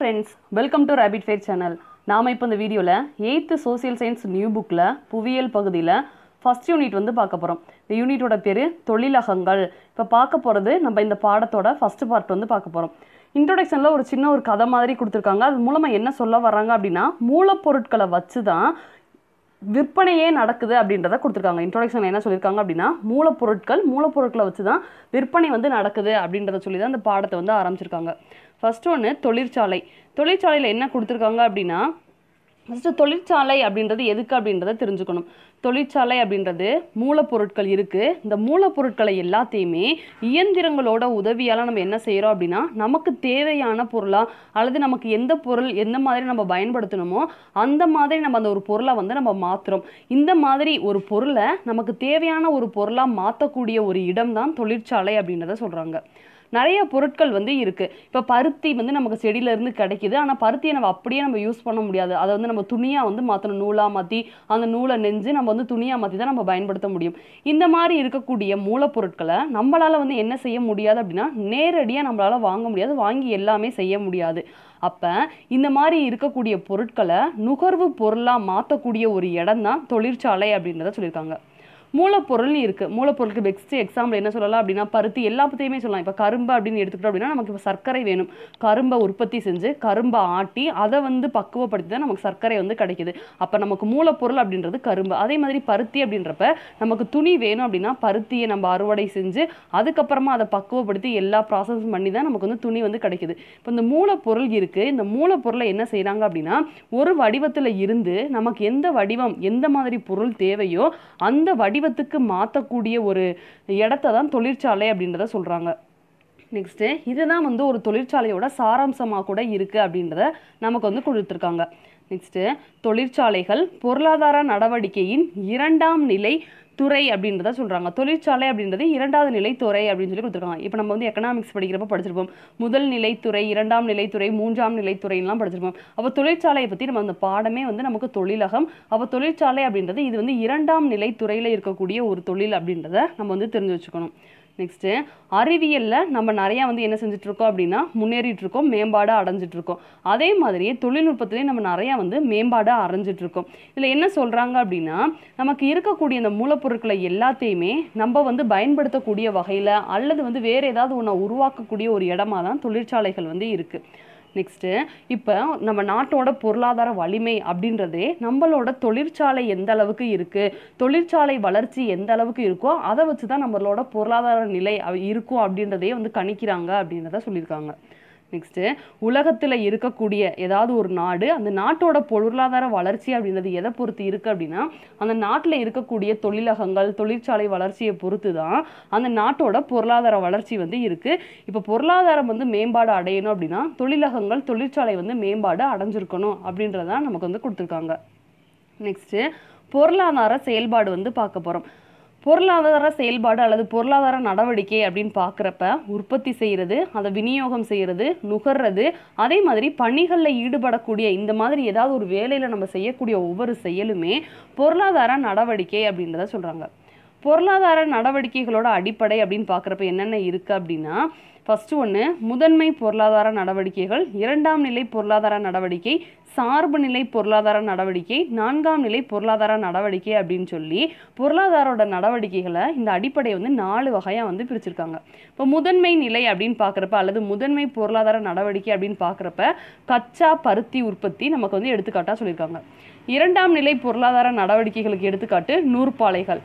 friends welcome to rapid fair channel நாம் இப்போ இந்த வீடியோவில் எயித்து சோசியல் சயின்ஸ் நியூ புக்கில் புவியியல் பகுதியில் ஃபர்ஸ்ட் யூனிட் வந்து பார்க்க போகிறோம் இந்த யூனிட்டோட பேர் தொழிலகங்கள் இப்போ பார்க்க போகிறது நம்ம இந்த பாடத்தோட ஃபர்ஸ்ட் பார்ட் வந்து பார்க்க போகிறோம் இன்ட்ரோடக்ஷனில் ஒரு சின்ன ஒரு கதை மாதிரி கொடுத்துருக்காங்க அது மூலமாக என்ன சொல்ல வர்றாங்க அப்படின்னா மூலப்பொருட்களை வச்சு தான் விற்பனையே நடக்குது அப்படின்றத கொடுத்துருக்காங்க இன்ட்ரோடக்ஷன் என்ன சொல்லியிருக்காங்க அப்படின்னா மூலப்பொருட்கள் மூலப்பொருட்களை வச்சு தான் விற்பனை வந்து நடக்குது அப்படின்றத சொல்லி தான் இந்த பாடத்தை வந்து ஆரம்பிச்சிருக்காங்க ஃபர்ஸ்ட் ஒன்று தொழிற்சாலை தொழிற்சாலையில் என்ன கொடுத்துருக்காங்க அப்படின்னா ஃபஸ்ட்டு தொழிற்சாலை அப்படின்றது எதுக்கு அப்படின்றத தெரிஞ்சுக்கணும் தொழிற்சாலை அப்படின்றது மூலப்பொருட்கள் இருக்குது இந்த மூலப்பொருட்களை எல்லாத்தையுமே இயந்திரங்களோட உதவியால் நம்ம என்ன செய்கிறோம் அப்படின்னா நமக்கு தேவையான பொருளாக அல்லது நமக்கு எந்த பொருள் எந்த மாதிரி நம்ம பயன்படுத்தணுமோ அந்த மாதிரி நம்ம அந்த ஒரு பொருளை வந்து நம்ம மாற்றுறோம் இந்த மாதிரி ஒரு பொருளை நமக்கு தேவையான ஒரு பொருளாக மாற்றக்கூடிய ஒரு இடம் தான் தொழிற்சாலை அப்படின்றத சொல்கிறாங்க நிறைய பொருட்கள் வந்து இருக்குது இப்போ பருத்தி வந்து நமக்கு செடியிலேருந்து கிடைக்குது ஆனால் பருத்தியை நம்ம அப்படியே நம்ம யூஸ் பண்ண முடியாது அதை வந்து நம்ம துணியாக வந்து மாற்றணும் நூலாக மாற்றி அந்த நூலை நெஞ்சு நம்ம வந்து துணியாக மாற்றி தான் நம்ம பயன்படுத்த முடியும் இந்த மாதிரி இருக்கக்கூடிய மூலப்பொருட்களை நம்மளால் வந்து என்ன செய்ய முடியாது அப்படின்னா நேரடியாக நம்மளால் வாங்க முடியாது வாங்கி எல்லாமே செய்ய முடியாது அப்போ இந்த மாதிரி இருக்கக்கூடிய பொருட்களை நுகர்வு பொருளாக மாற்றக்கூடிய ஒரு இடம் தான் தொழிற்சாலை அப்படின்றத சொல்லியிருக்காங்க மூலப்பொருள்னு இருக்குது மூலப்பொருளுக்கு பெஸ்ட் எக்ஸாம்பிள் என்ன சொல்லலாம் அப்படின்னா பருத்தி எல்லாத்தையுமே சொல்லலாம் இப்போ கரும்பு அப்படின்னு எடுத்துக்கிட்டோம் அப்படின்னா நமக்கு இப்போ சர்க்கரை வேணும் கரும்பை உற்பத்தி செஞ்சு கரும்பை ஆட்டி அதை வந்து பக்குவப்படுத்தி தான் நமக்கு சர்க்கரை வந்து கிடைக்குது அப்போ நமக்கு மூலப்பொருள் அப்படின்றது கரும்பு அதே மாதிரி பருத்தி அப்படின்றப்ப நமக்கு துணி வேணும் அப்படின்னா பருத்தியை நம்ம அறுவடை செஞ்சு அதுக்கப்புறமா அதை பக்குவப்படுத்தி எல்லா ப்ராசஸும் பண்ணி தான் நமக்கு வந்து துணி வந்து கிடைக்குது இப்போ இந்த மூலப்பொருள் இருக்குது இந்த மூலப்பொருளை என்ன செய்கிறாங்க அப்படின்னா ஒரு வடிவத்தில் இருந்து நமக்கு எந்த வடிவம் எந்த மாதிரி பொருள் தேவையோ அந்த வடிவத்துக்கு மாற்றக்கூடிய ஒரு இடத்த தான் தொழிற்சாலை அப்படின்றத சொல்கிறாங்க நெக்ஸ்ட்டு இதுதான் வந்து ஒரு தொழிற்சாலையோட சாராம்சமாக கூட இருக்குது அப்படின்றத நமக்கு வந்து கொடுத்துருக்காங்க நெக்ஸ்ட்டு தொழிற்சாலைகள் பொருளாதார நடவடிக்கையின் இரண்டாம் நிலை துறை அப்படின்றத சொல்கிறாங்க தொழிற்சாலை அப்படின்றது இரண்டாவது நிலை துறை அப்படின்னு சொல்லி கொடுத்துருக்காங்க இப்போ நம்ம வந்து எக்கனாமிக்ஸ் படிக்கிறப்ப படிச்சிருப்போம் முதல் நிலைத்துறை இரண்டாம் நிலைத்துறை மூன்றாம் நிலைத்துறைலாம் படிச்சிருப்போம் அப்போ தொழிற்சாலையை பற்றி நம்ம அந்த பாடமே வந்து நமக்கு தொழிலகம் அப்போ தொழிற்சாலை அப்படின்றது இது வந்து இரண்டாம் நிலை துறையில் இருக்கக்கூடிய ஒரு தொழில் அப்படின்றத நம்ம வந்து தெரிஞ்சு வச்சுக்கணும் நெக்ஸ்ட்டு அறிவியலில் நம்ம நிறையா வந்து என்ன செஞ்சுட்டு இருக்கோம் அப்படின்னா முன்னேறிட்டு இருக்கோம் மேம்பாடு அடைஞ்சிட்டு இருக்கோம் அதே மாதிரியே தொழில்நுட்பத்திலையும் நம்ம நிறையா வந்து மேம்பாடு அடைஞ்சிட்டு இருக்கோம் இதில் என்ன சொல்கிறாங்க அப்படின்னா நமக்கு இருக்கக்கூடிய இந்த மூலப்பொருட்களை எல்லாத்தையுமே நம்ம வந்து பயன்படுத்தக்கூடிய வகையில் அல்லது வந்து வேறு ஏதாவது ஒன்றை உருவாக்கக்கூடிய ஒரு இடமா தான் தொழிற்சாலைகள் வந்து இருக்குது நெக்ஸ்ட்டு இப்போ நம்ம நாட்டோட பொருளாதார வலிமை அப்படின்றதே நம்மளோட தொழிற்சாலை எந்த அளவுக்கு இருக்குது தொழிற்சாலை வளர்ச்சி எந்த அளவுக்கு இருக்கோ அதை வச்சு தான் நம்மளோட பொருளாதார நிலை அவ- இருக்கும் அப்படின்றதையே வந்து கணிக்கிறாங்க அப்படின்றத சொல்லியிருக்காங்க நெக்ஸ்ட்டு உலகத்தில் இருக்கக்கூடிய ஏதாவது ஒரு நாடு அந்த நாட்டோட பொருளாதார வளர்ச்சி அப்படின்றது எதை பொறுத்து இருக்குது அப்படின்னா அந்த நாட்டில் இருக்கக்கூடிய தொழிலகங்கள் தொழிற்சாலை வளர்ச்சியை பொறுத்து தான் அந்த நாட்டோட பொருளாதார வளர்ச்சி வந்து இருக்குது இப்போ பொருளாதாரம் வந்து மேம்பாடு அடையணும் அப்படின்னா தொழிலகங்கள் தொழிற்சாலை வந்து மேம்பாடு அடைஞ்சிருக்கணும் அப்படின்றதான் நமக்கு வந்து கொடுத்துருக்காங்க நெக்ஸ்ட்டு பொருளாதார செயல்பாடு வந்து பார்க்க போகிறோம் பொருளாதார செயல்பாடு அல்லது பொருளாதார நடவடிக்கை அப்படின்னு பார்க்குறப்ப உற்பத்தி செய்கிறது அதை விநியோகம் செய்கிறது நுகர்றது அதே மாதிரி பணிகளில் ஈடுபடக்கூடிய இந்த மாதிரி ஏதாவது ஒரு வேலையில் நம்ம செய்யக்கூடிய ஒவ்வொரு செயலுமே பொருளாதார நடவடிக்கை அப்படின்றத சொல்கிறாங்க பொருளாதார நடவடிக்கைகளோட அடிப்படை அப்படின்னு பார்க்குறப்ப என்னென்ன இருக்குது அப்படின்னா ஃபஸ்ட்டு ஒன்று முதன்மை பொருளாதார நடவடிக்கைகள் இரண்டாம் நிலை பொருளாதார நடவடிக்கை சார்பு நிலை பொருளாதார நடவடிக்கை நான்காம் நிலை பொருளாதார நடவடிக்கை அப்படின்னு சொல்லி பொருளாதாரோட நடவடிக்கைகளை இந்த அடிப்படையை வந்து நாலு வகையாக வந்து பிரிச்சிருக்காங்க இப்போ முதன்மை நிலை அப்படின்னு பார்க்குறப்ப அல்லது முதன்மை பொருளாதார நடவடிக்கை அப்படின்னு பார்க்குறப்ப கச்சா பருத்தி உற்பத்தி நமக்கு வந்து எடுத்துக்காட்டாக சொல்லியிருக்காங்க இரண்டாம் நிலை பொருளாதார நடவடிக்கைகளுக்கு எடுத்துக்காட்டு நூற்பாலைகள்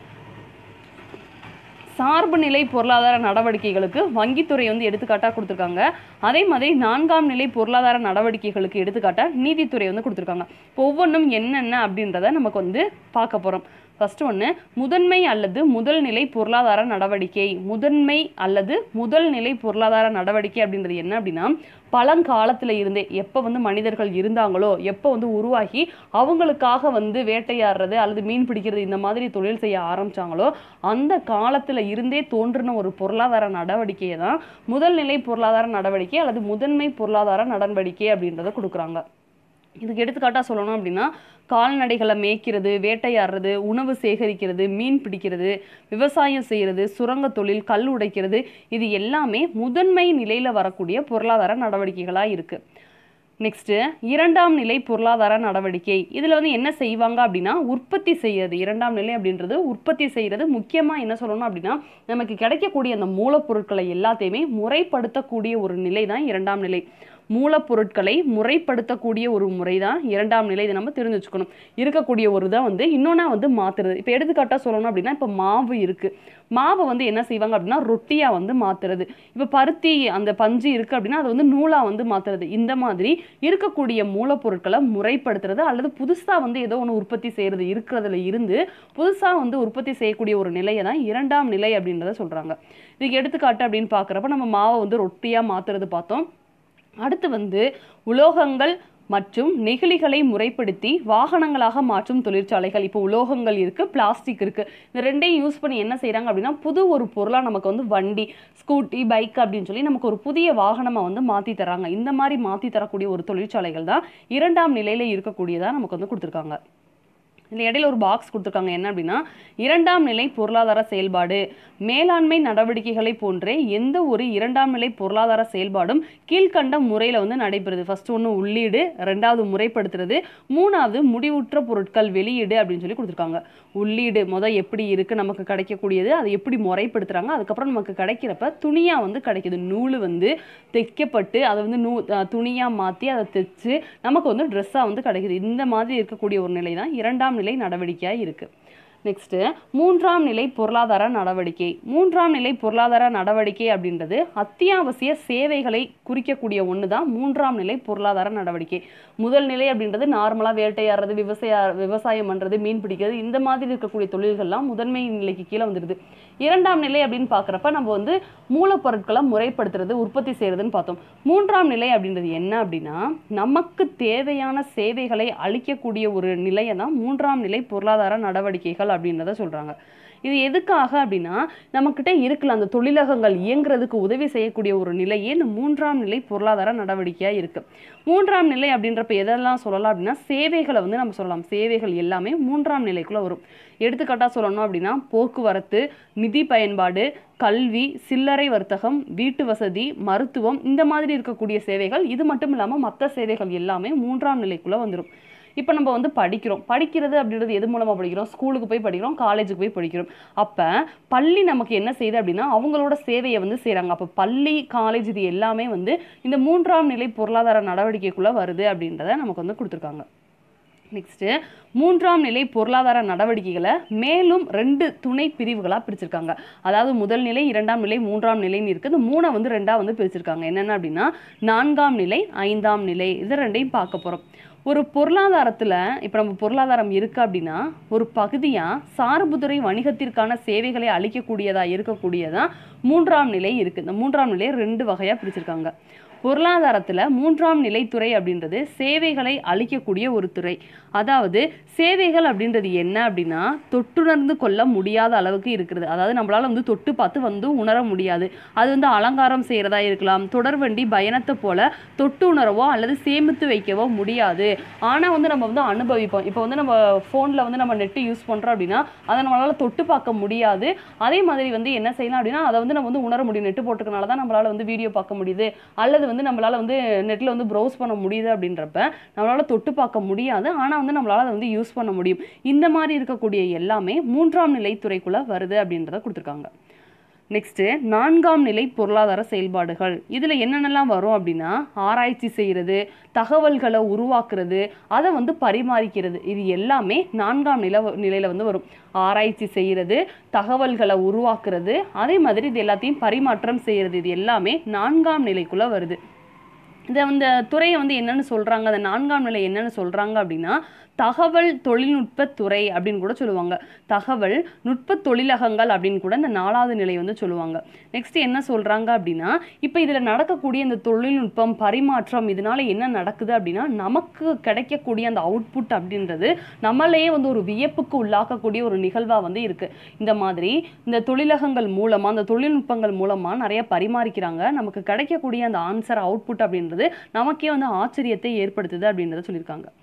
சார்பு நிலை பொருளாதார நடவடிக்கைகளுக்கு வங்கித்துறை வந்து எடுத்துக்காட்டாக கொடுத்துருக்காங்க அதே மாதிரி நான்காம் நிலை பொருளாதார நடவடிக்கைகளுக்கு எடுத்துக்காட்டாக நீதித்துறை வந்து கொடுத்துருக்காங்க இப்போ ஒவ்வொன்றும் என்னென்ன அப்படின்றத நமக்கு வந்து பார்க்க போகிறோம் ஃபர்ஸ்ட் ஒன்று முதன்மை அல்லது முதல் நிலை பொருளாதார நடவடிக்கை முதன்மை அல்லது முதல் நிலை பொருளாதார நடவடிக்கை அப்படின்றது என்ன அப்படின்னா பழங்காலத்தில் இருந்தே எப்போ வந்து மனிதர்கள் இருந்தாங்களோ எப்போ வந்து உருவாகி அவங்களுக்காக வந்து வேட்டையாடுறது அல்லது மீன் பிடிக்கிறது இந்த மாதிரி தொழில் செய்ய ஆரம்பிச்சாங்களோ அந்த காலத்தில் இருந்தே தோன்றின ஒரு பொருளாதார நடவடிக்கையை தான் முதல் நிலை பொருளாதார நடவடிக்கை அல்லது முதன்மை பொருளாதார நடவடிக்கை அப்படின்றத கொடுக்குறாங்க இதுக்கு எடுத்துக்காட்டாக சொல்லணும் அப்படின்னா கால்நடைகளை மேய்க்கிறது வேட்டையாடுறது உணவு சேகரிக்கிறது மீன் பிடிக்கிறது விவசாயம் செய்கிறது சுரங்க தொழில் கல் உடைக்கிறது இது எல்லாமே முதன்மை நிலையில் வரக்கூடிய பொருளாதார நடவடிக்கைகளாக இருக்குது நெக்ஸ்ட்டு இரண்டாம் நிலை பொருளாதார நடவடிக்கை இதில் வந்து என்ன செய்வாங்க அப்படின்னா உற்பத்தி செய்யறது இரண்டாம் நிலை அப்படின்றது உற்பத்தி செய்கிறது முக்கியமாக என்ன சொல்லணும் அப்படின்னா நமக்கு கிடைக்கக்கூடிய அந்த மூலப்பொருட்களை எல்லாத்தையுமே முறைப்படுத்தக்கூடிய ஒரு நிலை தான் இரண்டாம் நிலை மூலப்பொருட்களை முறைப்படுத்தக்கூடிய ஒரு முறை தான் இரண்டாம் நிலை இதை நம்ம தெரிஞ்சு வச்சுக்கணும் இருக்கக்கூடிய ஒரு தான் வந்து இன்னொன்னா வந்து மாத்துறது இப்போ எடுத்துக்காட்டாக சொல்லணும் அப்படின்னா இப்போ மாவு இருக்கு மாவை வந்து என்ன செய்வாங்க அப்படின்னா ரொட்டியாக வந்து மாத்துறது இப்போ பருத்தி அந்த பஞ்சு இருக்கு அப்படின்னா அதை வந்து நூலாக வந்து மாத்துறது இந்த மாதிரி இருக்கக்கூடிய மூலப்பொருட்களை முறைப்படுத்துறது அல்லது புதுசாக வந்து ஏதோ ஒன்று உற்பத்தி செய்யறது இருக்கிறதுல இருந்து புதுசாக வந்து உற்பத்தி செய்யக்கூடிய ஒரு நிலையை தான் இரண்டாம் நிலை அப்படின்றத சொல்றாங்க இதுக்கு எடுத்துக்காட்டு அப்படின்னு பார்க்குறப்ப நம்ம மாவை வந்து ரொட்டியாக மாத்துறது பார்த்தோம் அடுத்து வந்து உலோகங்கள் மற்றும் நெகிழிகளை முறைப்படுத்தி வாகனங்களாக மாற்றும் தொழிற்சாலைகள் இப்போ உலோகங்கள் இருக்கு பிளாஸ்டிக் இருக்கு இந்த ரெண்டையும் யூஸ் பண்ணி என்ன செய்றாங்க அப்படின்னா புது ஒரு பொருளா நமக்கு வந்து வண்டி ஸ்கூட்டி பைக் அப்படின்னு சொல்லி நமக்கு ஒரு புதிய வாகனமா வந்து மாத்தி தராங்க இந்த மாதிரி மாத்தி தரக்கூடிய ஒரு தொழிற்சாலைகள் தான் இரண்டாம் நிலையில இருக்கக்கூடியதா நமக்கு வந்து கொடுத்துருக்காங்க இந்த இடையில ஒரு பாக்ஸ் கொடுத்துருக்காங்க என்ன அப்படின்னா இரண்டாம் நிலை பொருளாதார செயல்பாடு மேலாண்மை நடவடிக்கைகளை போன்றே எந்த ஒரு இரண்டாம் நிலை பொருளாதார செயல்பாடும் கீழ்க்கண்ட முறையில் வந்து நடைபெறுது ஃபர்ஸ்ட் ஒன்று உள்ளீடு ரெண்டாவது முறைப்படுத்துறது மூணாவது முடிவுற்ற பொருட்கள் வெளியீடு அப்படின்னு சொல்லி கொடுத்துருக்காங்க உள்ளீடு முத எப்படி இருக்கு நமக்கு கிடைக்கக்கூடியது அதை எப்படி முறைப்படுத்துறாங்க அதுக்கப்புறம் நமக்கு கிடைக்கிறப்ப துணியா வந்து கிடைக்குது நூல் வந்து தைக்கப்பட்டு அதை வந்து நூ அஹ் துணியா மாற்றி அதை தைச்சு நமக்கு வந்து ட்ரெஸ்ஸாக வந்து கிடைக்குது இந்த மாதிரி இருக்கக்கூடிய ஒரு நிலை தான் இரண்டாம் நிலை நடவடிக்கையாக இருக்கு நெக்ஸ்ட்டு மூன்றாம் நிலை பொருளாதார நடவடிக்கை மூன்றாம் நிலை பொருளாதார நடவடிக்கை அப்படின்றது அத்தியாவசிய சேவைகளை குறிக்கக்கூடிய ஒன்று தான் மூன்றாம் நிலை பொருளாதார நடவடிக்கை முதல் நிலை அப்படின்றது நார்மலாக வேட்டையாடுறது விவசாய விவசாயம் பண்ணுறது மீன் பிடிக்கிறது இந்த மாதிரி இருக்கக்கூடிய தொழில்கள்லாம் முதன்மை நிலைக்கு கீழே வந்துடுது இரண்டாம் நிலை அப்படின்னு பார்க்குறப்ப நம்ம வந்து மூலப்பொருட்களை முறைப்படுத்துறது உற்பத்தி செய்யறதுன்னு பார்த்தோம் மூன்றாம் நிலை அப்படின்றது என்ன அப்படின்னா நமக்கு தேவையான சேவைகளை அளிக்கக்கூடிய ஒரு நிலையை தான் மூன்றாம் நிலை பொருளாதார நடவடிக்கைகள் அப்படின்றத சொல்றாங்க இது எதுக்காக அப்படின்னா நம்மக்கிட்ட இருக்கல அந்த தொழிலகங்கள் இயங்குறதுக்கு உதவி செய்யக்கூடிய ஒரு நிலையே இந்த மூன்றாம் நிலை பொருளாதார நடவடிக்கையா இருக்கு மூன்றாம் நிலை அப்படின்றப்ப எதெல்லாம் சொல்லலாம் அப்படின்னா சேவைகளை வந்து நம்ம சொல்லலாம் சேவைகள் எல்லாமே மூன்றாம் நிலைக்குள்ள வரும் எடுத்துக்காட்டா சொல்லணும் அப்படின்னா போக்குவரத்து நிதி பயன்பாடு கல்வி சில்லறை வர்த்தகம் வீட்டு வசதி மருத்துவம் இந்த மாதிரி இருக்கக்கூடிய சேவைகள் இது மட்டும் இல்லாமல் மற்ற சேவைகள் எல்லாமே மூன்றாம் நிலைக்குள்ள வந்துடும் இப்போ நம்ம வந்து படிக்கிறோம் படிக்கிறது அப்படின்றது எது மூலமாக படிக்கிறோம் ஸ்கூலுக்கு போய் படிக்கிறோம் காலேஜுக்கு போய் படிக்கிறோம் அப்போ பள்ளி நமக்கு என்ன செய்யுது அப்படின்னா அவங்களோட சேவையை வந்து செய்கிறாங்க அப்போ பள்ளி காலேஜ் இது எல்லாமே வந்து இந்த மூன்றாம் நிலை பொருளாதார நடவடிக்கைக்குள்ளே வருது அப்படின்றத நமக்கு வந்து கொடுத்துருக்காங்க நெக்ஸ்ட்டு மூன்றாம் நிலை பொருளாதார நடவடிக்கைகளை மேலும் ரெண்டு துணை பிரிவுகளாக பிரிச்சிருக்காங்க அதாவது முதல் நிலை இரண்டாம் நிலை மூன்றாம் நிலைன்னு இருக்குது இந்த மூணை வந்து ரெண்டாக வந்து பிரிச்சிருக்காங்க என்னென்ன அப்படின்னா நான்காம் நிலை ஐந்தாம் நிலை இது ரெண்டையும் பார்க்க போகிறோம் ஒரு பொருளாதாரத்தில் இப்போ நம்ம பொருளாதாரம் இருக்குது அப்படின்னா ஒரு பகுதியாக சார்புதுறை வணிகத்திற்கான சேவைகளை அளிக்கக்கூடியதாக இருக்கக்கூடியதான் மூன்றாம் நிலை இருக்குது இந்த மூன்றாம் நிலையை ரெண்டு வகையாக பிரிச்சிருக்காங்க பொருளாதாரத்தில் மூன்றாம் நிலைத்துறை அப்படின்றது சேவைகளை அளிக்கக்கூடிய ஒரு துறை அதாவது சேவைகள் அப்படின்றது என்ன அப்படின்னா தொட்டுணர்ந்து கொள்ள முடியாத அளவுக்கு இருக்கிறது அதாவது நம்மளால வந்து தொட்டு பார்த்து வந்து உணர முடியாது அது வந்து அலங்காரம் செய்கிறதா இருக்கலாம் தொடர்வண்டி பயணத்தை போல தொட்டு உணரவோ அல்லது சேமித்து வைக்கவோ முடியாது ஆனால் வந்து நம்ம வந்து அனுபவிப்போம் இப்போ வந்து நம்ம ஃபோனில் வந்து நம்ம நெட்டு யூஸ் பண்ணுறோம் அப்படின்னா அதை நம்மளால தொட்டு பார்க்க முடியாது அதே மாதிரி வந்து என்ன செய்யலாம் அப்படின்னா அதை வந்து நம்ம வந்து உணர முடியும் நெட்டு போட்டுக்கனால தான் நம்மளால வந்து வீடியோ பார்க்க முடியுது அல்லது வந்து நம்மளால வந்து நெட்டில் வந்து ப்ரௌஸ் பண்ண முடியுது அப்படின்றப்ப நம்மளால தொட்டு பார்க்க முடியாது ஆனால் வந்து நம்மளால அதை வந்து யூஸ் பண்ண முடியும் இந்த மாதிரி இருக்கக்கூடிய எல்லாமே மூன்றாம் நிலை துறைக்குள்ள வருது அப்படின்றத கொடுத்துருக்காங்க நெக்ஸ்ட்டு நான்காம் நிலை பொருளாதார செயல்பாடுகள் இதில் என்னென்னலாம் வரும் அப்படின்னா ஆராய்ச்சி செய்கிறது தகவல்களை உருவாக்குறது அதை வந்து பரிமாறிக்கிறது இது எல்லாமே நான்காம் நில நிலையில் வந்து வரும் ஆராய்ச்சி செய்கிறது தகவல்களை உருவாக்குறது அதே மாதிரி இது எல்லாத்தையும் பரிமாற்றம் செய்கிறது இது எல்லாமே நான்காம் நிலைக்குள்ளே வருது இதை இந்த துறையை வந்து என்னன்னு சொல்றாங்க அந்த நான்காம் நிலை என்னன்னு சொல்றாங்க அப்படின்னா தகவல் தொழில்நுட்ப துறை அப்படின்னு கூட சொல்லுவாங்க தகவல் நுட்ப தொழிலகங்கள் அப்படின்னு கூட இந்த நாலாவது நிலை வந்து சொல்லுவாங்க நெக்ஸ்ட் என்ன சொல்றாங்க அப்படின்னா இப்போ இதுல நடக்கக்கூடிய இந்த தொழில்நுட்பம் பரிமாற்றம் இதனால என்ன நடக்குது அப்படின்னா நமக்கு கிடைக்கக்கூடிய அந்த அவுட்புட் அப்படின்றது நம்மளையே வந்து ஒரு வியப்புக்கு உள்ளாக்கக்கூடிய ஒரு நிகழ்வா வந்து இருக்கு இந்த மாதிரி இந்த தொழிலகங்கள் மூலமா அந்த தொழில்நுட்பங்கள் மூலமா நிறைய பரிமாறிக்கிறாங்க நமக்கு கிடைக்கக்கூடிய அந்த ஆன்சர் அவுட்புட் அப்படின்றது நமக்கே வந்து ஆச்சரியத்தை ஏற்படுத்துது அப்படின்றத சொல்லியிருக்காங்க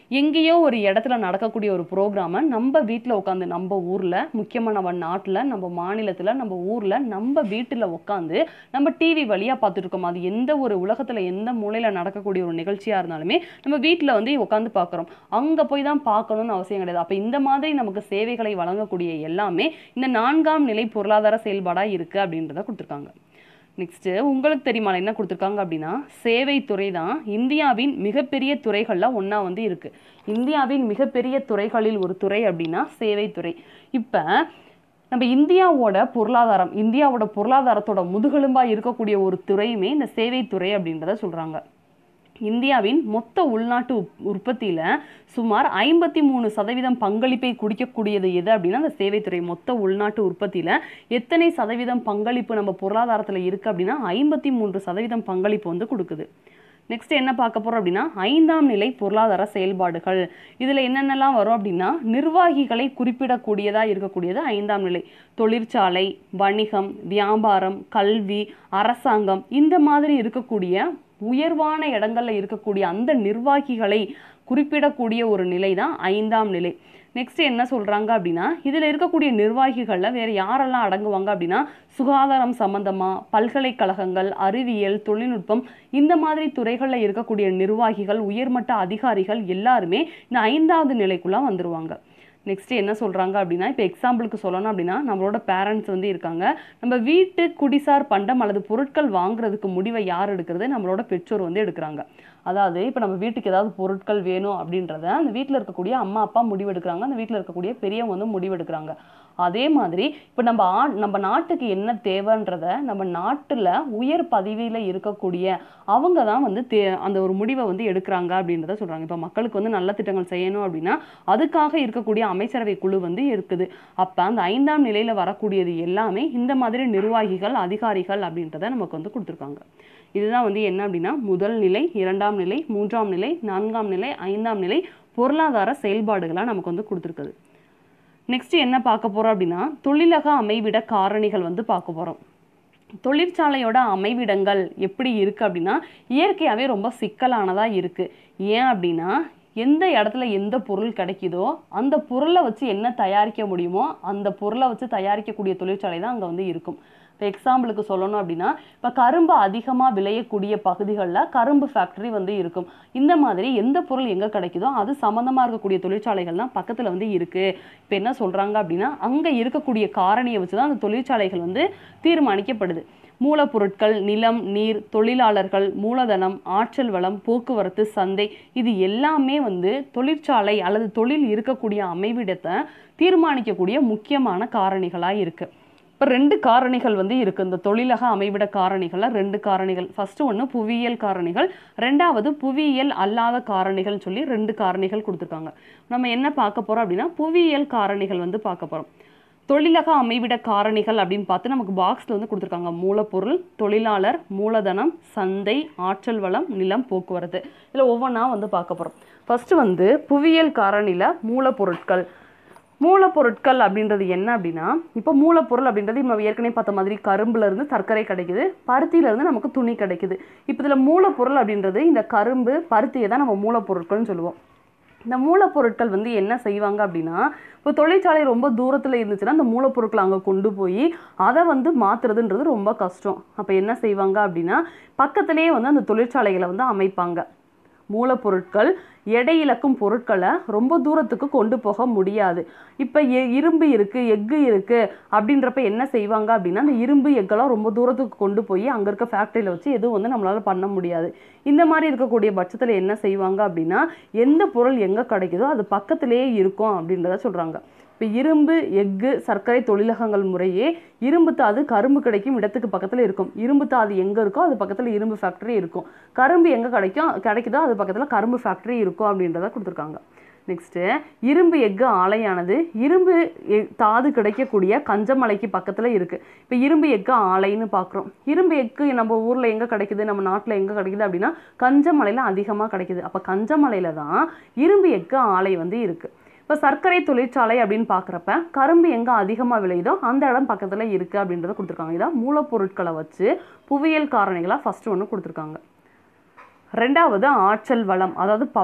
எங்கேயோ ஒரு இடத்துல நடக்கக்கூடிய ஒரு ப்ரோக்ராமை நம்ம வீட்டில் உட்காந்து நம்ம ஊரில் முக்கியமாக நம்ம நாட்டில் நம்ம மாநிலத்தில் நம்ம ஊரில் நம்ம வீட்டில் உட்காந்து நம்ம டிவி வழியாக பார்த்துட்டு இருக்கோம் அது எந்த ஒரு உலகத்தில் எந்த மூலையில் நடக்கக்கூடிய ஒரு நிகழ்ச்சியாக இருந்தாலுமே நம்ம வீட்டில் வந்து உட்காந்து பார்க்குறோம் அங்கே போய் தான் பார்க்கணும்னு அவசியம் கிடையாது அப்போ இந்த மாதிரி நமக்கு சேவைகளை வழங்கக்கூடிய எல்லாமே இந்த நான்காம் நிலை பொருளாதார செயல்பாடாக இருக்குது அப்படின்றத கொடுத்துருக்காங்க நெக்ஸ்ட்டு உங்களுக்கு தெரியுமா என்ன கொடுத்துருக்காங்க அப்படின்னா சேவைத்துறை தான் இந்தியாவின் மிகப்பெரிய துறைகளில் ஒன்றா வந்து இருக்குது இந்தியாவின் மிகப்பெரிய துறைகளில் ஒரு துறை அப்படின்னா சேவைத்துறை இப்போ நம்ம இந்தியாவோட பொருளாதாரம் இந்தியாவோட பொருளாதாரத்தோட முதுகெலும்பாக இருக்கக்கூடிய ஒரு துறையுமே இந்த சேவைத்துறை அப்படின்றத சொல்கிறாங்க இந்தியாவின் மொத்த உள்நாட்டு உப்- உற்பத்தியில சுமார் ஐம்பத்தி மூணு சதவீதம் பங்களிப்பை குடிக்கக்கூடியது எது அப்படின்னா அந்த சேவைத்துறை மொத்த உள்நாட்டு உற்பத்தியில எத்தனை சதவீதம் பங்களிப்பு நம்ம பொருளாதாரத்துல இருக்கு அப்படின்னா ஐம்பத்தி மூன்று சதவீதம் பங்களிப்பு வந்து கொடுக்குது நெக்ஸ்ட் என்ன பார்க்க போறோம் அப்படின்னா ஐந்தாம் நிலை பொருளாதார செயல்பாடுகள் இதுல என்னென்னலாம் வரும் அப்படின்னா நிர்வாகிகளை குறிப்பிடக்கூடியதா இருக்கக்கூடியது ஐந்தாம் நிலை தொழிற்சாலை வணிகம் வியாபாரம் கல்வி அரசாங்கம் இந்த மாதிரி இருக்கக்கூடிய உயர்வான இடங்கள்ல இருக்கக்கூடிய அந்த நிர்வாகிகளை குறிப்பிடக்கூடிய ஒரு நிலை தான் ஐந்தாம் நிலை நெக்ஸ்ட் என்ன சொல்றாங்க அப்படின்னா இதுல இருக்கக்கூடிய நிர்வாகிகள்ல வேற யாரெல்லாம் அடங்குவாங்க அப்படின்னா சுகாதாரம் சம்பந்தமா பல்கலைக்கழகங்கள் அறிவியல் தொழில்நுட்பம் இந்த மாதிரி துறைகள்ல இருக்கக்கூடிய நிர்வாகிகள் உயர்மட்ட அதிகாரிகள் எல்லாருமே இந்த ஐந்தாவது நிலைக்குள்ள வந்துருவாங்க நெக்ஸ்ட் என்ன சொல்றாங்க அப்படின்னா இப்போ எக்ஸாம்பிளுக்கு சொல்லணும் அப்படின்னா நம்மளோட பேரண்ட்ஸ் வந்து இருக்காங்க நம்ம வீட்டு குடிசார் பண்டம் அல்லது பொருட்கள் வாங்குறதுக்கு முடிவை யார் எடுக்கிறது நம்மளோட பெற்றோர் வந்து எடுக்கிறாங்க அதாவது இப்போ நம்ம வீட்டுக்கு ஏதாவது பொருட்கள் வேணும் அப்படின்றத அந்த வீட்டில் இருக்கக்கூடிய அம்மா அப்பா முடிவெடுக்கிறாங்க அந்த வீட்டில் இருக்கக்கூடிய பெரியவங்க வந்து முடிவெடுக்கிறாங்க அதே மாதிரி இப்போ நம்ம ஆ நம்ம நாட்டுக்கு என்ன தேவைன்றத நம்ம நாட்டில் உயர் பதவியில் இருக்கக்கூடிய அவங்க தான் வந்து தே அந்த ஒரு முடிவை வந்து எடுக்கிறாங்க அப்படின்றத சொல்கிறாங்க இப்போ மக்களுக்கு வந்து நல்ல திட்டங்கள் செய்யணும் அப்படின்னா அதுக்காக இருக்கக்கூடிய அமைச்சரவை குழு வந்து இருக்குது அப்போ அந்த ஐந்தாம் நிலையில் வரக்கூடியது எல்லாமே இந்த மாதிரி நிர்வாகிகள் அதிகாரிகள் அப்படின்றத நமக்கு வந்து கொடுத்துருக்காங்க இதுதான் வந்து என்ன அப்படின்னா முதல் நிலை இரண்டாம் நிலை மூன்றாம் நிலை நான்காம் நிலை ஐந்தாம் நிலை பொருளாதார செயல்பாடுகளாக நமக்கு வந்து கொடுத்துருக்குது நெக்ஸ்ட் என்ன பார்க்க போறோம் அப்படின்னா தொழிலக அமைவிட காரணிகள் வந்து பார்க்க போறோம் தொழிற்சாலையோட அமைவிடங்கள் எப்படி இருக்கு அப்படின்னா இயற்கையாகவே ரொம்ப சிக்கலானதா இருக்கு ஏன் அப்படின்னா எந்த இடத்துல எந்த பொருள் கிடைக்குதோ அந்த பொருளை வச்சு என்ன தயாரிக்க முடியுமோ அந்த பொருளை வச்சு தயாரிக்கக்கூடிய தொழிற்சாலை தான் அங்கே வந்து இருக்கும் இப்போ எக்ஸாம்பிளுக்கு சொல்லணும் அப்படின்னா இப்போ கரும்பு அதிகமாக விளையக்கூடிய பகுதிகளில் கரும்பு ஃபேக்டரி வந்து இருக்கும் இந்த மாதிரி எந்த பொருள் எங்கே கிடைக்குதோ அது சம்மந்தமாக இருக்கக்கூடிய தொழிற்சாலைகள் தான் பக்கத்தில் வந்து இருக்குது இப்போ என்ன சொல்கிறாங்க அப்படின்னா அங்கே இருக்கக்கூடிய காரணியை வச்சு தான் அந்த தொழிற்சாலைகள் வந்து தீர்மானிக்கப்படுது மூலப்பொருட்கள் நிலம் நீர் தொழிலாளர்கள் மூலதனம் ஆற்றல் வளம் போக்குவரத்து சந்தை இது எல்லாமே வந்து தொழிற்சாலை அல்லது தொழில் இருக்கக்கூடிய அமைவிடத்தை தீர்மானிக்கக்கூடிய முக்கியமான காரணிகளாக இருக்குது இப்போ ரெண்டு காரணிகள் வந்து இருக்கு இந்த தொழிலக அமைவிட காரணிகள்ல ரெண்டு காரணிகள் ஃபர்ஸ்ட் ஒன்று புவியியல் காரணிகள் ரெண்டாவது புவியியல் அல்லாத காரணிகள் சொல்லி ரெண்டு காரணிகள் கொடுத்துருக்காங்க நம்ம என்ன பார்க்க போறோம் அப்படின்னா புவியியல் காரணிகள் வந்து பார்க்க போறோம் தொழிலக அமைவிட காரணிகள் அப்படின்னு பார்த்து நமக்கு பாக்ஸில் வந்து கொடுத்துருக்காங்க மூலப்பொருள் தொழிலாளர் மூலதனம் சந்தை ஆற்றல் வளம் நிலம் போக்குவரத்து இதில் ஒவ்வொன்றா வந்து பார்க்க போகிறோம் ஃபர்ஸ்ட் வந்து புவியியல் காரணியில் மூலப்பொருட்கள் மூலப்பொருட்கள் அப்படின்றது என்ன அப்படின்னா இப்போ மூலப்பொருள் அப்படின்றது நம்ம ஏற்கனவே பார்த்த மாதிரி கரும்புல இருந்து சர்க்கரை கிடைக்குது பருத்தியில இருந்து நமக்கு துணி கிடைக்குது இப்போ இதில் மூலப்பொருள் அப்படின்றது இந்த கரும்பு பருத்தியை தான் நம்ம மூலப்பொருட்கள்னு சொல்லுவோம் இந்த மூலப்பொருட்கள் வந்து என்ன செய்வாங்க அப்படின்னா இப்போ தொழிற்சாலை ரொம்ப தூரத்தில் இருந்துச்சுன்னா அந்த மூலப்பொருட்களை அங்கே கொண்டு போய் அதை வந்து மாற்றுறதுன்றது ரொம்ப கஷ்டம் அப்போ என்ன செய்வாங்க அப்படின்னா பக்கத்திலேயே வந்து அந்த தொழிற்சாலைகளை வந்து அமைப்பாங்க மூலப்பொருட்கள் எடை இழக்கும் பொருட்களை ரொம்ப தூரத்துக்கு கொண்டு போக முடியாது இப்போ எ இரும்பு இருக்குது எஃகு இருக்குது அப்படின்றப்ப என்ன செய்வாங்க அப்படின்னா அந்த இரும்பு எக்கெல்லாம் ரொம்ப தூரத்துக்கு கொண்டு போய் அங்கே இருக்க ஃபேக்ட்ரியில் வச்சு எதுவும் வந்து நம்மளால் பண்ண முடியாது இந்த மாதிரி இருக்கக்கூடிய பட்சத்தில் என்ன செய்வாங்க அப்படின்னா எந்த பொருள் எங்கே கிடைக்குதோ அது பக்கத்திலேயே இருக்கும் அப்படின்றத சொல்கிறாங்க இப்போ இரும்பு எஃகு சர்க்கரை தொழிலகங்கள் முறையே இரும்பு தாது கரும்பு கிடைக்கும் இடத்துக்கு பக்கத்தில் இருக்கும் இரும்பு தாது எங்கே இருக்கோ அது பக்கத்தில் இரும்பு ஃபேக்டரி இருக்கும் கரும்பு எங்கே கிடைக்கும் கிடைக்குதோ அது பக்கத்தில் கரும்பு ஃபேக்டரி இருக்கும் அப்படின்றத கொடுத்துருக்காங்க நெக்ஸ்ட்டு இரும்பு எஃகு ஆலையானது இரும்பு எ- தாது கிடைக்கக்கூடிய கஞ்சமலைக்கு பக்கத்தில் இருக்குது இப்போ இரும்பு எஃகு ஆலைன்னு பார்க்குறோம் இரும்பு எஃகு நம்ம ஊரில் எங்கே கிடைக்குது நம்ம நாட்டில் எங்கே கிடைக்குது அப்படின்னா கஞ்சமலையில் அதிகமாக கிடைக்குது அப்போ கஞ்சமலையில் தான் இரும்பு எஃகு ஆலை வந்து இருக்குது இப்போ சர்க்கரை தொழிற்சாலை அப்படின்னு பார்க்குறப்ப கரும்பு எங்கே அதிகமாக விளையுதோ அந்த இடம் பக்கத்தில் இருக்குது அப்படின்றத கொடுத்துருக்காங்க இதான் மூலப்பொருட்களை வச்சு புவியியல் காரணிகளாக ஃபஸ்ட்டு ஒன்று கொடுத்துருக்காங்க ரெண்டாவது ஆற்றல் வளம் அதாவது பவர்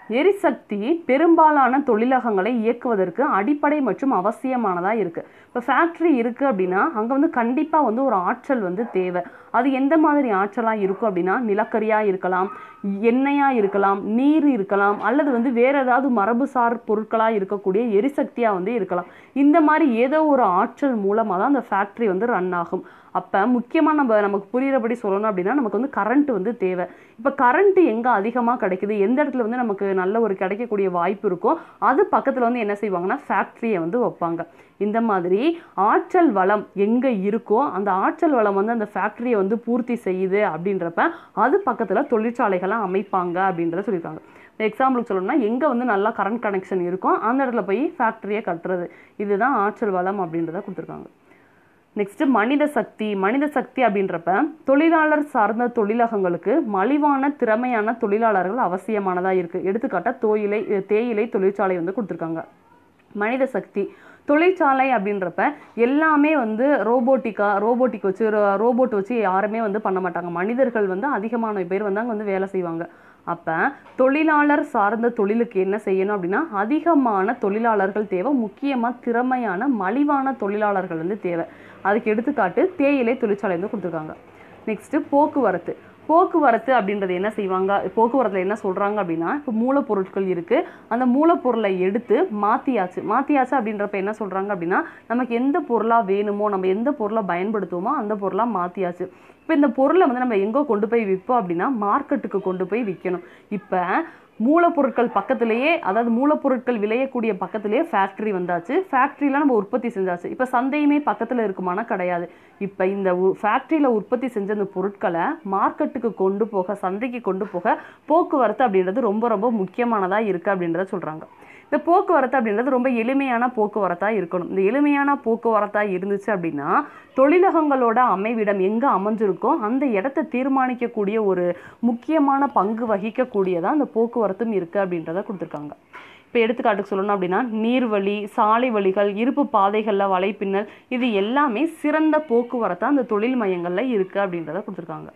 எரிசக்தி பெரும்பாலான தொழிலகங்களை இயக்குவதற்கு அடிப்படை மற்றும் அவசியமானதாக இருக்குது இப்போ ஃபேக்ட்ரி இருக்குது அப்படின்னா அங்கே வந்து கண்டிப்பாக வந்து ஒரு ஆற்றல் வந்து தேவை அது எந்த மாதிரி ஆற்றலாக இருக்கும் அப்படின்னா நிலக்கரியாக இருக்கலாம் எண்ணெயாக இருக்கலாம் நீர் இருக்கலாம் அல்லது வந்து வேற ஏதாவது மரபுசார் பொருட்களாக இருக்கக்கூடிய எரிசக்தியாக வந்து இருக்கலாம் இந்த மாதிரி ஏதோ ஒரு ஆற்றல் மூலமாக தான் அந்த ஃபேக்ட்ரி வந்து ரன் ஆகும் அப்போ முக்கியமாக நம்ம நமக்கு புரிகிறபடி சொல்லணும் அப்படின்னா நமக்கு வந்து கரண்ட் வந்து தேவை இப்போ கரண்ட் எங்கே அதிகமாக கிடைக்குது எந்த இடத்துல வந்து நமக்கு நல்ல ஒரு கிடைக்கக்கூடிய வாய்ப்பு இருக்கோ அது பக்கத்தில் வந்து என்ன செய்வாங்கன்னா ஃபேக்ட்ரியை வந்து வைப்பாங்க இந்த மாதிரி ஆற்றல் வளம் எங்கே இருக்கோ அந்த ஆற்றல் வளம் வந்து அந்த ஃபேக்ட்ரியை வந்து பூர்த்தி செய்யுது அப்படின்றப்ப அது பக்கத்தில் தொழிற்சாலைகளை அமைப்பாங்க அப்படின்றத சொல்லியிருக்காங்க எக்ஸாம்பிளுக்கு சொல்லணும்னா எங்கே வந்து நல்லா கரண்ட் கனெக்ஷன் இருக்கோ அந்த இடத்துல போய் ஃபேக்ட்ரியை கட்டுறது இதுதான் ஆற்றல் வளம் அப்படின்றத கொடுத்துருக்காங்க நெக்ஸ்ட் மனித சக்தி மனித சக்தி அப்படின்றப்ப தொழிலாளர் சார்ந்த தொழிலகங்களுக்கு மலிவான திறமையான தொழிலாளர்கள் அவசியமானதாக இருக்குது எடுத்துக்காட்டா தோயிலை தேயிலை தொழிற்சாலை வந்து கொடுத்துருக்காங்க மனித சக்தி தொழிற்சாலை அப்படின்றப்ப எல்லாமே வந்து ரோபோட்டிக்கா ரோபோட்டிக் வச்சு ரோபோட் வச்சு யாருமே வந்து பண்ண மாட்டாங்க மனிதர்கள் வந்து அதிகமான பேர் வந்து அங்கே வந்து வேலை செய்வாங்க அப்போ தொழிலாளர் சார்ந்த தொழிலுக்கு என்ன செய்யணும் அப்படின்னா அதிகமான தொழிலாளர்கள் தேவை முக்கியமாக திறமையான மலிவான தொழிலாளர்கள் வந்து தேவை அதுக்கு எடுத்துக்காட்டு தேயிலை தொழிற்சாலை வந்து கொடுத்துருக்காங்க நெக்ஸ்ட்டு போக்குவரத்து போக்குவரத்து அப்படின்றது என்ன செய்வாங்க போக்குவரத்தில் என்ன சொல்கிறாங்க அப்படின்னா இப்போ மூலப்பொருட்கள் இருக்குது அந்த மூலப்பொருளை எடுத்து மாற்றியாச்சு மாற்றியாச்சு அப்படின்றப்ப என்ன சொல்கிறாங்க அப்படின்னா நமக்கு எந்த பொருளாக வேணுமோ நம்ம எந்த பொருளை பயன்படுத்துவோமோ அந்த பொருளாக மாற்றியாச்சு இப்போ இந்த பொருளை வந்து நம்ம எங்கே கொண்டு போய் விற்போம் அப்படின்னா மார்க்கெட்டுக்கு கொண்டு போய் விற்கணும் இப்போ மூலப்பொருட்கள் பக்கத்திலேயே அதாவது மூலப்பொருட்கள் விளையக்கூடிய பக்கத்திலேயே ஃபேக்ட்ரி வந்தாச்சு ஃபேக்ட்ரியில் நம்ம உற்பத்தி செஞ்சாச்சு இப்போ சந்தையுமே பக்கத்தில் இருக்குமானா கிடையாது இப்போ இந்த ஃபேக்ட்ரியில் உற்பத்தி செஞ்ச அந்த பொருட்களை மார்க்கெட்டுக்கு கொண்டு போக சந்தைக்கு கொண்டு போக போக்குவரத்து அப்படின்றது ரொம்ப ரொம்ப முக்கியமானதாக இருக்குது அப்படின்றத சொல்கிறாங்க இந்த போக்குவரத்து அப்படின்றது ரொம்ப எளிமையான போக்குவரத்தாக இருக்கணும் இந்த எளிமையான போக்குவரத்தாக இருந்துச்சு அப்படின்னா தொழிலகங்களோட அமைவிடம் எங்கே அமைஞ்சிருக்கோ அந்த இடத்த தீர்மானிக்கக்கூடிய ஒரு முக்கியமான பங்கு வகிக்கக்கூடியதாக அந்த போக்குவரத்தும் இருக்குது அப்படின்றத கொடுத்துருக்காங்க இப்போ எடுத்துக்காட்டுக்கு சொல்லணும் அப்படின்னா நீர்வழி சாலை வழிகள் இருப்பு பாதைகளில் வலைப்பின்னல் இது எல்லாமே சிறந்த போக்குவரத்தாக அந்த தொழில் மையங்களில் இருக்குது அப்படின்றத கொடுத்துருக்காங்க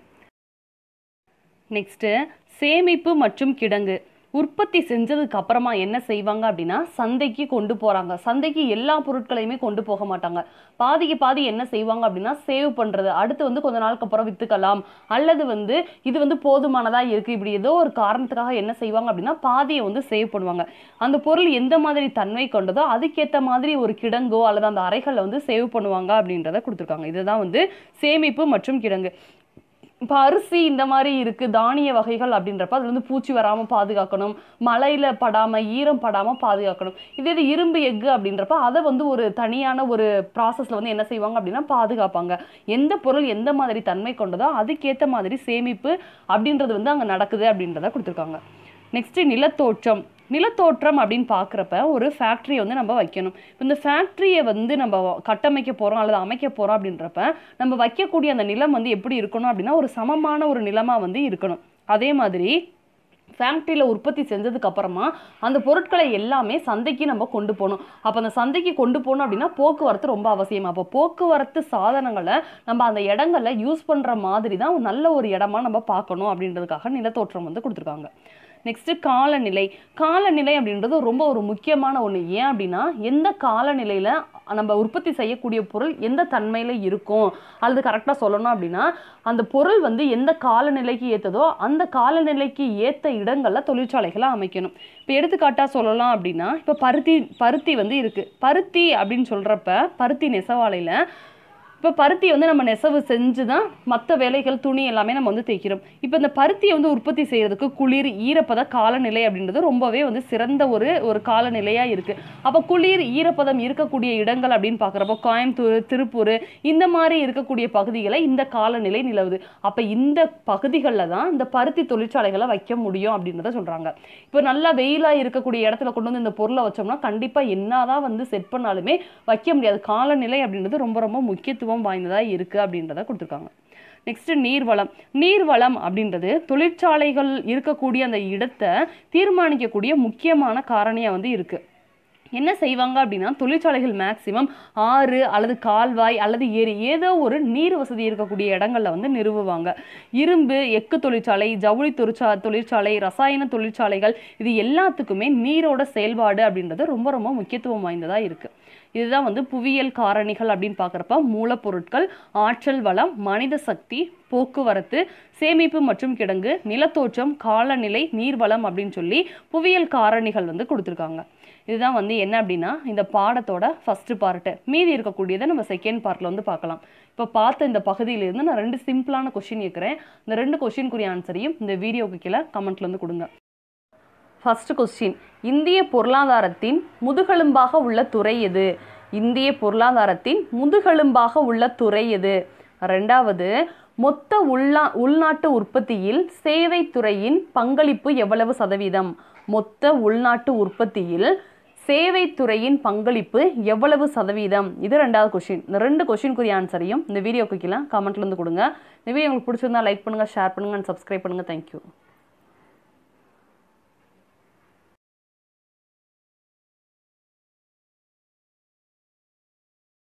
நெக்ஸ்ட்டு சேமிப்பு மற்றும் கிடங்கு உற்பத்தி செஞ்சதுக்கு அப்புறமா என்ன செய்வாங்க அப்படின்னா சந்தைக்கு கொண்டு போறாங்க சந்தைக்கு எல்லா பொருட்களையுமே கொண்டு போக மாட்டாங்க பாதிக்கு பாதி என்ன செய்வாங்க அப்படின்னா சேவ் பண்றது அடுத்து வந்து கொஞ்ச நாளுக்கு அப்புறம் வித்துக்கலாம் அல்லது வந்து இது வந்து போதுமானதா இருக்கு இப்படி ஏதோ ஒரு காரணத்துக்காக என்ன செய்வாங்க அப்படின்னா பாதியை வந்து சேவ் பண்ணுவாங்க அந்த பொருள் எந்த மாதிரி தன்மை கொண்டதோ அதுக்கேற்ற மாதிரி ஒரு கிடங்கோ அல்லது அந்த அறைகளை வந்து சேவ் பண்ணுவாங்க அப்படின்றத கொடுத்துருக்காங்க இதுதான் வந்து சேமிப்பு மற்றும் கிடங்கு இப்போ அரிசி இந்த மாதிரி இருக்குது தானிய வகைகள் அப்படின்றப்ப அதில் வந்து பூச்சி வராமல் பாதுகாக்கணும் மழையில் படாமல் ஈரம் படாமல் பாதுகாக்கணும் இதே இது இரும்பு எஃகு அப்படின்றப்ப அதை வந்து ஒரு தனியான ஒரு ப்ராசஸில் வந்து என்ன செய்வாங்க அப்படின்னா பாதுகாப்பாங்க எந்த பொருள் எந்த மாதிரி தன்மை கொண்டதோ அதுக்கேற்ற மாதிரி சேமிப்பு அப்படின்றது வந்து அங்கே நடக்குது அப்படின்றத கொடுத்துருக்காங்க நெக்ஸ்ட் நிலத்தோற்றம் நிலத்தோற்றம் அப்படின்னு பார்க்குறப்ப ஒரு ஃபேக்ட்ரியை வந்து நம்ம வைக்கணும் இப்போ இந்த ஃபேக்ட்ரியை வந்து நம்ம கட்டமைக்க போகிறோம் அல்லது அமைக்க போகிறோம் அப்படின்றப்ப நம்ம வைக்கக்கூடிய அந்த நிலம் வந்து எப்படி இருக்கணும் அப்படின்னா ஒரு சமமான ஒரு நிலமாக வந்து இருக்கணும் அதே மாதிரி ஃபேக்ட்ரியில் உற்பத்தி செஞ்சதுக்கு அப்புறமா அந்த பொருட்களை எல்லாமே சந்தைக்கு நம்ம கொண்டு போகணும் அப்போ அந்த சந்தைக்கு கொண்டு போகணும் அப்படின்னா போக்குவரத்து ரொம்ப அவசியம் அப்போ போக்குவரத்து சாதனங்களை நம்ம அந்த இடங்கள்ல யூஸ் பண்ணுற மாதிரி தான் நல்ல ஒரு இடமா நம்ம பார்க்கணும் அப்படின்றதுக்காக நிலத்தோற்றம் வந்து கொடுத்துருக்காங்க நெக்ஸ்ட் காலநிலை காலநிலை அப்படின்றது ரொம்ப ஒரு முக்கியமான ஒன்று ஏன் அப்படின்னா எந்த காலநிலையில் நம்ம உற்பத்தி செய்யக்கூடிய பொருள் எந்த தன்மையில் இருக்கும் அல்லது கரெக்டாக சொல்லணும் அப்படின்னா அந்த பொருள் வந்து எந்த காலநிலைக்கு ஏற்றதோ அந்த காலநிலைக்கு ஏற்ற இடங்களில் தொழிற்சாலைகளை அமைக்கணும் இப்போ எடுத்துக்காட்டாக சொல்லலாம் அப்படின்னா இப்போ பருத்தி பருத்தி வந்து இருக்குது பருத்தி அப்படின்னு சொல்கிறப்ப பருத்தி நெசவாலையில் இப்போ பருத்தி வந்து நம்ம நெசவு செஞ்சு தான் மற்ற வேலைகள் துணி எல்லாமே நம்ம வந்து தைக்கிறோம் இப்போ இந்த பருத்தியை வந்து உற்பத்தி செய்யறதுக்கு குளிர் ஈரப்பத காலநிலை அப்படின்றது ரொம்பவே வந்து சிறந்த ஒரு ஒரு காலநிலையாக இருக்குது அப்போ குளிர் ஈரப்பதம் இருக்கக்கூடிய இடங்கள் அப்படின்னு பார்க்குறப்போ கோயம்புத்தூர் திருப்பூர் இந்த மாதிரி இருக்கக்கூடிய பகுதிகளை இந்த காலநிலை நிலவுது அப்போ இந்த பகுதிகளில் தான் இந்த பருத்தி தொழிற்சாலைகளை வைக்க முடியும் அப்படின்றத சொல்கிறாங்க இப்போ நல்லா வெயிலாக இருக்கக்கூடிய இடத்துல கொண்டு வந்து இந்த பொருளை வச்சோம்னா கண்டிப்பாக என்னதான் வந்து செட் பண்ணாலுமே வைக்க முடியாது காலநிலை அப்படின்றது ரொம்ப ரொம்ப முக்கியத்துவம் வாய்ந்ததாக இருக்குது அப்படின்றத கொடுத்துருக்காங்க நெக்ஸ்ட் நீர்வளம் நீர்வளம் அப்படின்றது தொழிற்சாலைகள் இருக்கக்கூடிய அந்த இடத்தை தீர்மானிக்கக்கூடிய முக்கியமான காரணியாக வந்து இருக்குது என்ன செய்வாங்க அப்படின்னா தொழிற்சாலைகள் மேக்சிமம் ஆறு அல்லது கால்வாய் அல்லது ஏரி ஏதோ ஒரு நீர் வசதி இருக்கக்கூடிய இடங்கள்ல வந்து நிறுவுவாங்க இரும்பு எக்கு தொழிற்சாலை ஜவுளி தொழிற்சா தொழிற்சாலை ரசாயன தொழிற்சாலைகள் இது எல்லாத்துக்குமே நீரோட செயல்பாடு அப்படின்றது ரொம்ப ரொம்ப முக்கியத்துவம் வாய்ந்ததா இருக்கு இதுதான் வந்து புவியியல் காரணிகள் அப்படின்னு பார்க்குறப்ப மூலப்பொருட்கள் ஆற்றல் வளம் மனித சக்தி போக்குவரத்து சேமிப்பு மற்றும் கிடங்கு நிலத்தோற்றம் காலநிலை நீர்வளம் அப்படின்னு சொல்லி புவியியல் காரணிகள் வந்து கொடுத்துருக்காங்க இதுதான் வந்து என்ன அப்படின்னா இந்த பாடத்தோட ஃபர்ஸ்ட் பார்ட்டு மீதி இருக்கக்கூடியதை நம்ம செகண்ட் பார்ட்டில் வந்து பார்க்கலாம் இப்போ பார்த்த இந்த பகுதியிலிருந்து நான் ரெண்டு சிம்பிளான கொஷின் கேட்குறேன் இந்த ரெண்டு கொஷினுக்குரிய ஆன்சரையும் இந்த வீடியோவுக்கு கீழே கமெண்ட்ல வந்து கொடுங்க ஃபர்ஸ்ட் கொஸ்டின் இந்திய பொருளாதாரத்தின் முதுகெலும்பாக உள்ள துறை எது இந்திய பொருளாதாரத்தின் முதுகெலும்பாக உள்ள துறை எது ரெண்டாவது மொத்த உள்நா உள்நாட்டு உற்பத்தியில் சேவை துறையின் பங்களிப்பு எவ்வளவு சதவீதம் மொத்த உள்நாட்டு உற்பத்தியில் சேவை துறையின் பங்களிப்பு எவ்வளவு சதவீதம் இது ரெண்டாவது கொஷின் இந்த ரெண்டு கொஷினுக்குரிய ஆன்சரையும் இந்த வீடியோக்கு கீழே கமெண்ட்ல இருந்து கொடுங்க இந்த வீடியோ உங்களுக்கு பிடிச்சிருந்தா லைக் பண்ணுங்க ஷேர் பண்ணுங்க அண்ட் சப்ஸ்கிரைப் பண்ணுங்க தேங்க்யூ